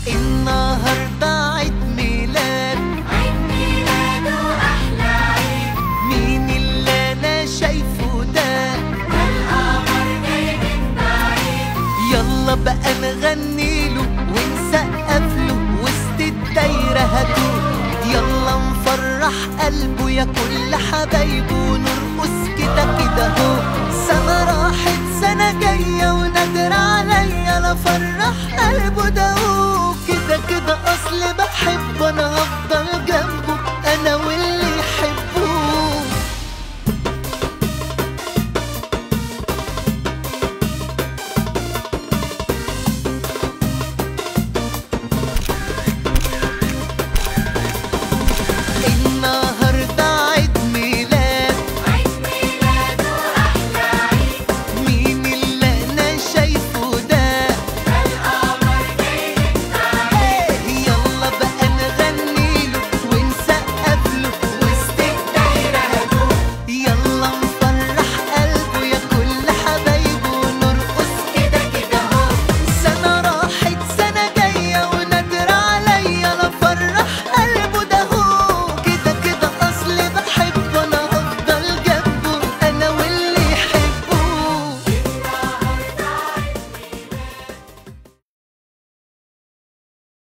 النهاردة عيد ميلاد عيد ميلاده أحلى عيد مين اللي أنا شايفه ده ده القمر جاي من بعيد يلا بقى نغني له ونسقف له وسط الدايرة هاتوه يلا نفرح قلبه يا كل حبايبه ونرقص كده كده هو سنة راحت سنة جاية ونادر عليا لا فرح قلبه ده هو كده كده أصل بحب أنا هفضل جنبه